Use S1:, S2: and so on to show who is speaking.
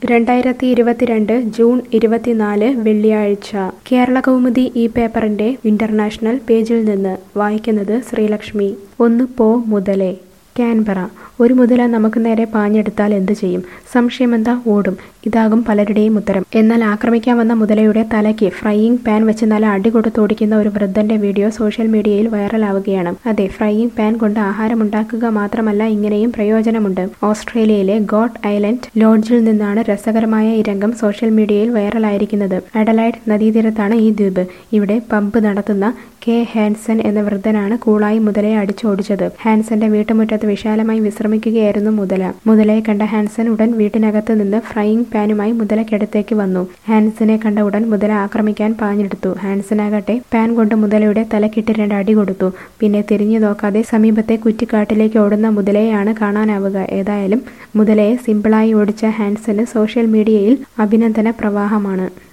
S1: രണ്ടായിരത്തി ഇരുപത്തിരണ്ട് ജൂൺ ഇരുപത്തിനാല് വെള്ളിയാഴ്ച കേരള കൗമുദി ഈ പേപ്പറിന്റെ ഇന്റർനാഷണൽ പേജിൽ നിന്ന് വായിക്കുന്നത് ശ്രീലക്ഷ്മി ഒന്ന് പോ മുതലേ കാൻബറ ഒരു മുതല നമുക്ക് നേരെ പാഞ്ഞെടുത്താൽ എന്തു ചെയ്യും സംശയമെന്താ ഓടും ഇതാകും പലരുടെയും ഉത്തരം എന്നാൽ ആക്രമിക്കാൻ വന്ന മുതലയുടെ തലയ്ക്ക് ഫ്രൈയിങ് പാൻ വെച്ച് നല്ല അടി കൊടുത്തോടിക്കുന്ന ഒരു വൃദ്ധന്റെ വീഡിയോ സോഷ്യൽ മീഡിയയിൽ വൈറലാവുകയാണ് അതെ ഫ്രൈയിങ് പാൻ കൊണ്ട് ആഹാരമുണ്ടാക്കുക മാത്രമല്ല ഇങ്ങനെയും പ്രയോജനമുണ്ട് ഓസ്ട്രേലിയയിലെ ഗോട്ട് ഐലൻഡ് ലോഡ്ജിൽ നിന്നാണ് രസകരമായ ഈ രംഗം സോഷ്യൽ മീഡിയയിൽ വൈറലായിരിക്കുന്നത് അഡലൈഡ് നദീതീരത്താണ് ഈ ദ്വീപ് ഇവിടെ പമ്പ് നടത്തുന്ന കെ ഹാൻസൻ എന്ന വൃദ്ധനാണ് കൂളായി മുതലയെ അടിച്ചോടിച്ചത് ഹാൻസന്റെ വീട്ടുമുറ്റത്ത് വിശാലമായി വിശ്രമിക്കുകയായിരുന്നു മുതല മുതലയെ കണ്ട ഹാൻസൻ ഉടൻ വീട്ടിനകത്ത് നിന്ന് ഫ്രൈയിങ് പാനുമായി മുതലയ്ക്കടുത്തേക്ക് വന്നു ഹാൻസനെ കണ്ട ഉടൻ മുതല ആക്രമിക്കാൻ പാഞ്ഞെടുത്തു ഹാൻസനാകട്ടെ പാൻ കൊണ്ട് മുതലയുടെ തലക്കിട്ട് രണ്ട് അടി കൊടുത്തു പിന്നെ തിരിഞ്ഞു നോക്കാതെ സമീപത്തെ കുറ്റിക്കാട്ടിലേക്ക് ഓടുന്ന മുതലയെയാണ് കാണാനാവുക ഏതായാലും മുതലയെ സിമ്പിളായി ഓടിച്ച ഹാൻസന് സോഷ്യൽ മീഡിയയിൽ അഭിനന്ദന പ്രവാഹമാണ്